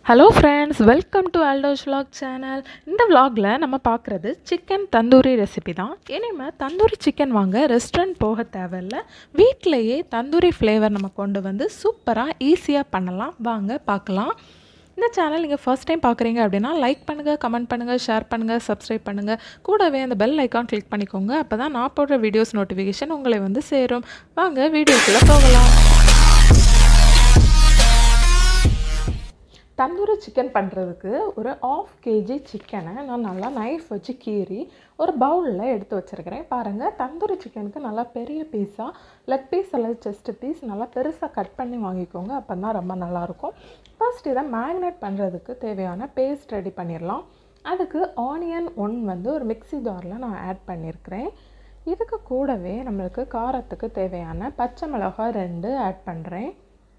hello friends welcome to ஆல்டோஸ் vlog channel இந்த vlogல நம்ம பார்க்குறது சிக்கன் தந்தூரி ரெசிபி தான் இனிமேல் தந்தூரி சிக்கன் வாங்க ரெஸ்டாரண்ட் போக தேவையில்ல வீட்டிலையே தந்தூரி ஃப்ளேவர் நம்ம கொண்டு வந்து சூப்பராக ஈஸியாக பண்ணலாம் வாங்க பார்க்கலாம் இந்த சேனல் நீங்கள் ஃபர்ஸ்ட் டைம் பார்க்குறீங்க அப்படின்னா லைக் பண்ணுங்கள் கமெண்ட் பண்ணுங்கள் ஷேர் பண்ணுங்கள் சப்ஸ்கிரைப் பண்ணுங்கள் கூடவே அந்த பெல் ஐக்கான் கிளிக் பண்ணிக்கோங்க அப்போ தான் நான் போடுற வீடியோஸ் நோட்டிஃபிகேஷன் உங்களை வந்து சேரும் வாங்க வீடியோக்குள்ளே போகலாம் தந்தூரி சிக்கன் பண்ணுறதுக்கு ஒரு ஆஃப் கேஜி சிக்கனை நான் நல்லா நைஃப் வச்சு கீறி ஒரு பவுலில் எடுத்து வச்சுருக்கிறேன் பாருங்கள் தந்தூரி சிக்கனுக்கு நல்லா பெரிய பீஸாக லெக் பீஸ் அல்லது செஸ்ட் பீஸ் நல்லா பெருசாக கட் பண்ணி வாங்கிக்கோங்க அப்போ தான் ரொம்ப நல்லாயிருக்கும் ஃபர்ஸ்ட் இதை மேரினேட் பண்ணுறதுக்கு தேவையான பேஸ்ட் ரெடி பண்ணிடலாம் அதுக்கு ஆனியன் ஒன் வந்து ஒரு மிக்ஸி ஜாரில் நான் ஆட் பண்ணியிருக்கிறேன் இதுக்கு கூடவே நம்மளுக்கு காரத்துக்கு தேவையான பச்சை மிளகாய் ரெண்டு ஆட் பண்ணுறேன்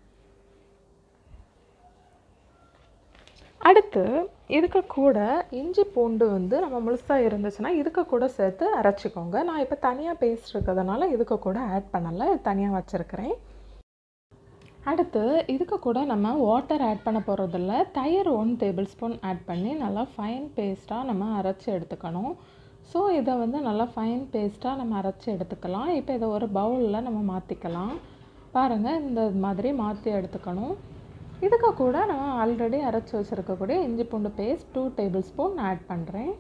அடுத்து இதுக்கு கூட இஞ்சி பூண்டு வந்து நம்ம முழுசாக இருந்துச்சுன்னா இதுக்கு கூட சேர்த்து அரைச்சிக்கோங்க நான் இப்போ தனியாக பேஸ்ட் இருக்கிறதுனால இதுக்கு கூட ஆட் பண்ணலை தனியாக வச்சுருக்கிறேன் அடுத்து இதுக்கு கூட நம்ம வாட்டர் ஆட் பண்ண போகிறதில்ல தயிர் ஒன் டேபிள் ஸ்பூன் ஆட் பண்ணி நல்லா ஃபைன் பேஸ்ட்டாக நம்ம அரைச்சி எடுத்துக்கணும் ஸோ இதை வந்து நல்லா ஃபைன் பேஸ்ட்டாக நம்ம அரைச்சி எடுத்துக்கலாம் இப்போ இதை ஒரு பவுலில் நம்ம மாற்றிக்கலாம் பாருங்கள் இந்த மாதிரி மாற்றி எடுத்துக்கணும் இதுக்கு கூட நான் ஆல்ரெடி அரைச்சி வச்சுருக்கக்கூடிய இஞ்சி பூண்டு paste two table spoon add பண்ணுறேன்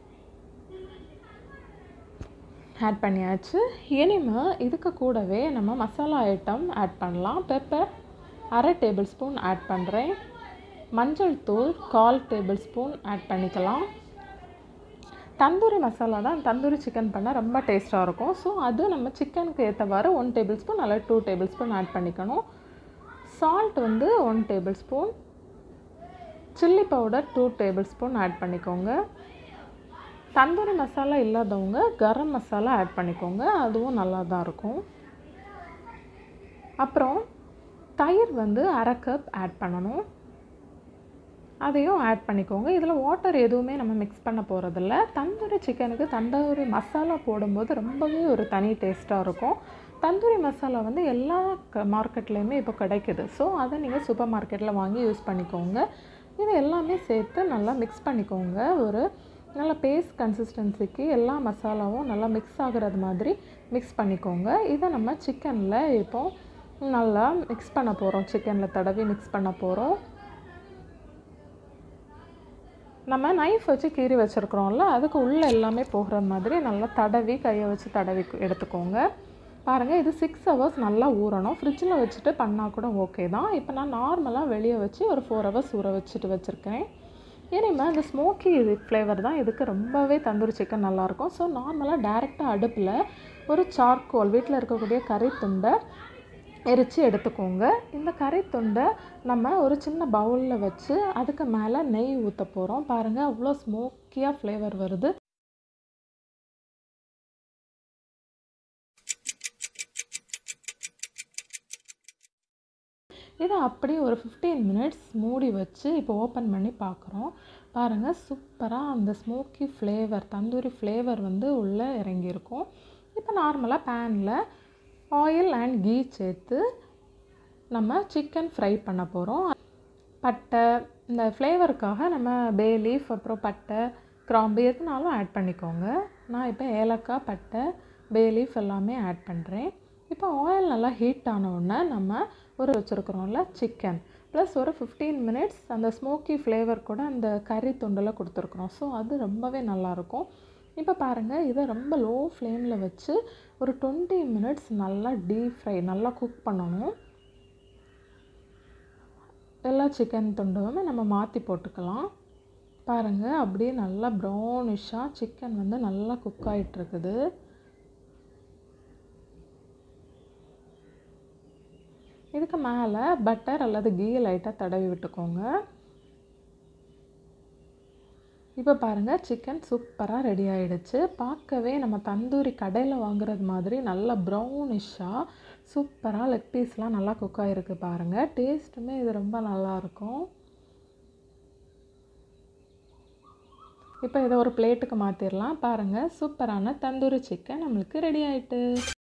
ஆட் பண்ணியாச்சு இனிமேல் இதுக்கு கூடவே நம்ம மசாலா ஐட்டம் ஆட் பண்ணலாம் பெப்பர் அரை டேபிள் ஸ்பூன் ஆட் பண்ணுறேன் மஞ்சள் தூள் கால் டேபிள் ஸ்பூன் ஆட் பண்ணிக்கலாம் தந்தூரி மசாலா தான் தந்தூரி சிக்கன் பண்ணால் ரொம்ப டேஸ்ட்டாக இருக்கும் ஸோ அது நம்ம சிக்கனுக்கு ஏற்றவாறு ஒன் டேபிள் ஸ்பூன் அல்லது டூ டேபிள் ஸ்பூன் ஆட் பண்ணிக்கணும் சால்ட் வந்து one table spoon chilli powder two table spoon add பண்ணிக்கோங்க தந்தூரி மசாலா இல்லாதவங்க கரம் மசாலா ஆட் பண்ணிக்கோங்க அதுவும் நல்லா தான் இருக்கும் அப்புறம் தயிர் வந்து அரை கப் ஆட் பண்ணணும் அதையும் ஆட் பண்ணிக்கோங்க இதில் வாட்டர் எதுவுமே நம்ம மிக்ஸ் பண்ண போகிறதில்ல தந்தூரி சிக்கனுக்கு தந்தூரி மசாலா போடும்போது ரொம்பவே ஒரு தனி டேஸ்ட்டாக இருக்கும் தந்தூரி மசாலா வந்து எல்லா க மார்க்கெட்லேயுமே இப்போ கிடைக்குது ஸோ அதை நீங்கள் சூப்பர் மார்க்கெட்டில் வாங்கி யூஸ் பண்ணிக்கோங்க இது எல்லாமே சேர்த்து நல்லா மிக்ஸ் பண்ணிக்கோங்க ஒரு நல்ல பேஸ்ட் கன்சிஸ்டன்சிக்கு எல்லா மசாலாவும் நல்லா மிக்ஸ் ஆகுறது மாதிரி மிக்ஸ் பண்ணிக்கோங்க இதை நம்ம சிக்கனில் இப்போ நல்லா மிக்ஸ் பண்ண போகிறோம் சிக்கனில் தடவி மிக்ஸ் பண்ண போகிறோம் நம்ம நைஃப் வச்சு கீறி வச்சுருக்குறோம்ல அதுக்கு உள்ளே எல்லாமே போகிற மாதிரி நல்லா தடவி கையை வச்சு தடவி எடுத்துக்கோங்க பாருங்கள் இது சிக்ஸ் ஹவர்ஸ் நல்லா ஊறணும் ஃப்ரிட்ஜில் வச்சுட்டு பண்ணால் கூட ஓகே தான் இப்போ நான் நார்மலாக வெளியே வச்சு ஒரு ஃபோர் ஹவர்ஸ் ஊற வச்சுட்டு வச்சுருக்கேன் இனிமேல் இந்த ஸ்மோக்கி இது ஃப்ளேவர் தான் இதுக்கு ரொம்பவே தந்தூரி சிக்கன் நல்லாயிருக்கும் ஸோ நார்மலாக டேரெக்டாக அடுப்பில் ஒரு சார்கோல் வீட்டில் இருக்கக்கூடிய கறி துண்டை எரித்து எடுத்துக்கோங்க இந்த கறி துண்டை நம்ம ஒரு சின்ன பவுலில் வச்சு அதுக்கு மேலே நெய் ஊற்ற போகிறோம் பாருங்கள் அவ்வளோ ஸ்மோக்கியாக ஃப்ளேவர் வருது இதை அப்படியே ஒரு ஃபிஃப்டீன் மினிட்ஸ் மூடி வச்சு இப்போ ஓப்பன் பண்ணி பார்க்குறோம் பாருங்கள் சூப்பராக அந்த ஸ்மோக்கி ஃப்ளேவர் தந்தூரி ஃப்ளேவர் வந்து உள்ளே இறங்கியிருக்கும் இப்போ நார்மலாக பேனில் ஆயில் அண்ட் கீ சேர்த்து நம்ம சிக்கன் ஃப்ரை பண்ண போகிறோம் பட்டை இந்த ஃப்ளேவருக்காக நம்ம பே லீஃப் அப்புறம் பட்டை கிராம்பு எதுனாலும் ஆட் பண்ணிக்கோங்க நான் இப்போ ஏலக்காய் பட்டை பே லீஃப் எல்லாமே ஆட் பண்ணுறேன் இப்போ ஆயில் நல்லா ஹீட் ஆன உடனே நம்ம ஒரு வச்சுருக்குறோம்ல சிக்கன் ப்ளஸ் ஒரு ஃபிஃப்டீன் மினிட்ஸ் அந்த ஸ்மோக்கி ஃப்ளேவர் கூட அந்த கறி துண்டில் கொடுத்துருக்குறோம் ஸோ அது ரொம்பவே நல்லாயிருக்கும் இப்போ பாருங்கள் இதை ரொம்ப லோ ஃப்ளேமில் வச்சு ஒரு டுவெண்ட்டி மினிட்ஸ் நல்லா டீப் ஃப்ரை நல்லா குக் பண்ணணும் எல்லா சிக்கன் துண்டுமே நம்ம மாற்றி போட்டுக்கலாம் பாருங்கள் அப்படியே நல்லா ப்ரௌனிஷாக சிக்கன் வந்து நல்லா குக் ஆகிட்டுருக்குது இதுக்கு மேலே பட்டர் அல்லது கீ லைட்டாக தடவி விட்டுக்கோங்க இப்போ பாருங்கள் சிக்கன் சூப்பராக ரெடி ஆகிடுச்சு பார்க்கவே நம்ம தந்தூரி கடையில் வாங்குறது மாதிரி நல்லா ப்ரௌனிஷாக சூப்பராக லெக் பீஸ்லாம் நல்லா குக் ஆகிருக்கு பாருங்கள் டேஸ்ட்டுமே இது ரொம்ப நல்லாயிருக்கும் இப்போ இதை ஒரு பிளேட்டுக்கு மாற்றிடலாம் பாருங்கள் சூப்பரான தந்தூரி சிக்கன் நம்மளுக்கு ரெடி ஆகிட்டு